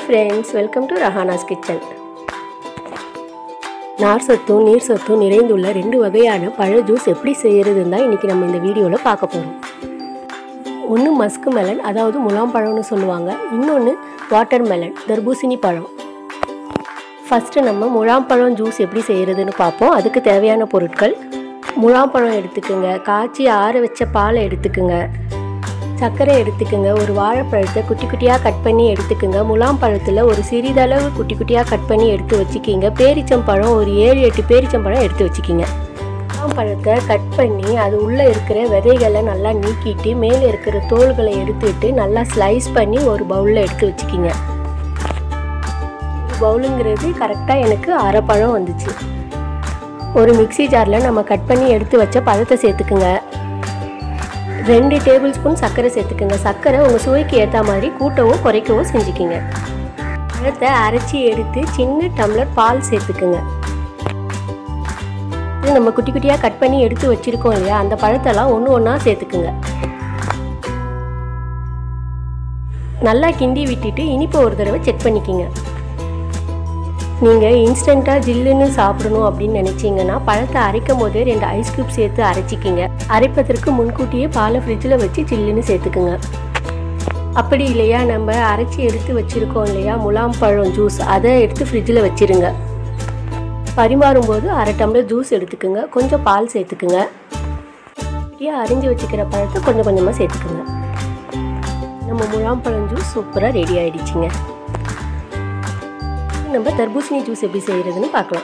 friends welcome to Rahana's kitchen நார் சத்தும் நீர் சத்தும் நிறைந்துள்ள ரெண்டு வகையான பழ ஜூஸ் எப்படி செய்யறதுன்னு தான் இன்றைக்கி நம்ம இந்த வீடியோவில் பார்க்க போகிறோம் ஒன்று மஸ்கு மெலன் அதாவது முலாம் பழம்னு சொல்லுவாங்க இன்னொன்று வாட்டர் மெலன் தர்பூசணி பழம் ஃபஸ்ட்டு நம்ம முழாம்பழம் ஜூஸ் எப்படி செய்கிறதுன்னு பார்ப்போம் அதுக்கு தேவையான பொருட்கள் முழாம்பழம் எடுத்துக்கோங்க காய்ச்சி ஆற வச்ச பாலை எடுத்துக்கோங்க சர்க்கரை எடுத்துக்கோங்க ஒரு வாழைப்பழத்தை குட்டி குட்டியாக கட் பண்ணி எடுத்துக்கோங்க முலாம் பழத்தில் ஒரு சிறிதளவு குட்டி குட்டியாக கட் பண்ணி எடுத்து வச்சுக்கிங்க பேரிச்சம்பழம் ஒரு ஏழு எட்டு பேரிச்சம்பழம் எடுத்து வச்சுக்கிங்க முலாம் பழத்தை கட் பண்ணி அது உள்ளே இருக்கிற விதைகளை நல்லா நீக்கிட்டு மேலே இருக்கிற தோல்களை எடுத்துட்டு நல்லா ஸ்லைஸ் பண்ணி ஒரு பவுலில் எடுத்து வச்சுக்கிங்க பவுலுங்கிறது கரெக்டாக எனக்கு அரை பழம் வந்துச்சு ஒரு மிக்சி ஜாரில் நம்ம கட் பண்ணி எடுத்து வச்ச பழத்தை சேர்த்துக்குங்க ரெண்டு டேபிள் ஸ்பூன் சர்க்கரை சேர்த்துக்குங்க சர்க்கரை உங்கள் சுவைக்கு ஏற்ற மாதிரி கூட்டவும் குறைக்கவும் செஞ்சுக்கிங்க பழத்தை அரைச்சி எடுத்து சின்ன டம்ளர் பால் சேர்த்துக்குங்க இது நம்ம குட்டி குட்டியாக கட் பண்ணி எடுத்து வச்சுருக்கோம் இல்லையா அந்த பழத்தெல்லாம் ஒன்று ஒன்றா சேர்த்துக்குங்க நல்லா கிண்டி விட்டுட்டு இனிப்பை ஒரு தடவை செக் பண்ணிக்கிங்க நீங்கள் இன்ஸ்டண்ட்டாக ஜில்லுன்னு சாப்பிடணும் அப்படின்னு நினச்சிங்கன்னா பழத்தை அரைக்கும் போதே ரெண்டு ஐஸ் க்யூப் சேர்த்து அரைச்சிக்கிங்க அரைப்பதற்கு முன்கூட்டியே பாலை ஃப்ரிட்ஜில் வச்சு ஜில்லுன்னு சேர்த்துக்குங்க அப்படி இல்லையா நம்ம அரைச்சி எடுத்து வச்சுருக்கோம் இல்லையா முலாம் பழம் ஜூஸ் அதை எடுத்து ஃப்ரிட்ஜில் வச்சுருங்க பரிமாறும் போது அரை டம்ளர் ஜூஸ் எடுத்துக்குங்க கொஞ்சம் பால் சேர்த்துக்குங்க இப்படியே அரிஞ்சு வச்சுக்கிற பழத்தை கொஞ்சம் கொஞ்சமாக சேர்த்துக்குங்க நம்ம முலாம் பழம் ஜூஸ் சூப்பராக ரெடி ஆகிடுச்சிங்க நம்ம தர்பூசணி ஜூஸ் எப்படி செய்கிறதுன்னு பார்க்கலாம்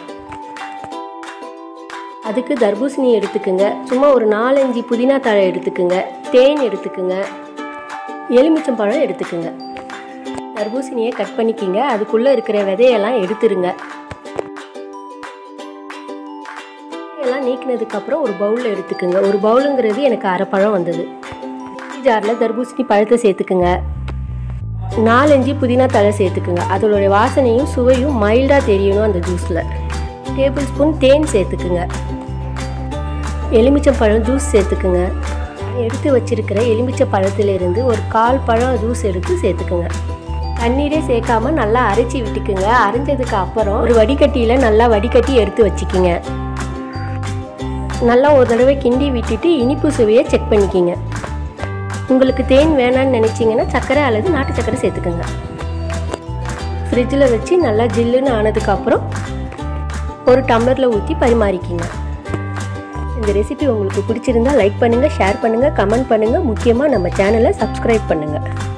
அதுக்கு தர்பூசணி எடுத்துக்குங்க சும்மா ஒரு நாலஞ்சு புதினா தழை எடுத்துக்குங்க தேன் எடுத்துக்குங்க எலுமிச்சம்பழம் எடுத்துக்குங்க தர்பூசணியை கட் பண்ணிக்கிங்க அதுக்குள்ளே இருக்கிற விதையெல்லாம் எடுத்துருங்க எல்லாம் நீக்கினதுக்கப்புறம் ஒரு பவுலில் எடுத்துக்குங்க ஒரு பவுலுங்கிறது எனக்கு அரை பழம் வந்தது ஜாரில் தர்பூசணி பழத்தை சேர்த்துக்குங்க நாலஞ்சு புதினா தழை சேர்த்துக்குங்க அதோடைய வாசனையும் சுவையும் மைல்டாக தெரியணும் அந்த ஜூஸில் டேபிள் ஸ்பூன் தேன் சேர்த்துக்குங்க எலுமிச்சம் பழம் ஜூஸ் சேர்த்துக்குங்க எடுத்து வச்சிருக்கிற எலுமிச்சை பழத்திலிருந்து ஒரு கால் பழம் ஜூஸ் எடுத்து சேர்த்துக்குங்க தண்ணீரே சேர்க்காம நல்லா அரைச்சி விட்டுக்குங்க அரைஞ்சதுக்கு அப்புறம் ஒரு வடிகட்டியில் நல்லா வடிகட்டி எடுத்து வச்சுக்கிங்க நல்லா ஒரு தடவை கிண்டி விட்டுட்டு இனிப்பு சுவையை செக் பண்ணிக்கிங்க உங்களுக்கு தேன் வேணான்னு நினச்சிங்கன்னா சர்க்கரை அல்லது நாட்டு சர்க்கரை சேர்த்துக்கோங்க ஃப்ரிட்ஜில் வச்சு நல்லா ஜில்லுன்னு ஆனதுக்கப்புறம் ஒரு டம்ளரில் ஊற்றி பரிமாறிக்கிங்க இந்த ரெசிபி உங்களுக்கு பிடிச்சிருந்தா லைக் பண்ணுங்கள் ஷேர் பண்ணுங்கள் கமெண்ட் பண்ணுங்கள் முக்கியமாக நம்ம சேனலை சப்ஸ்கிரைப் பண்ணுங்கள்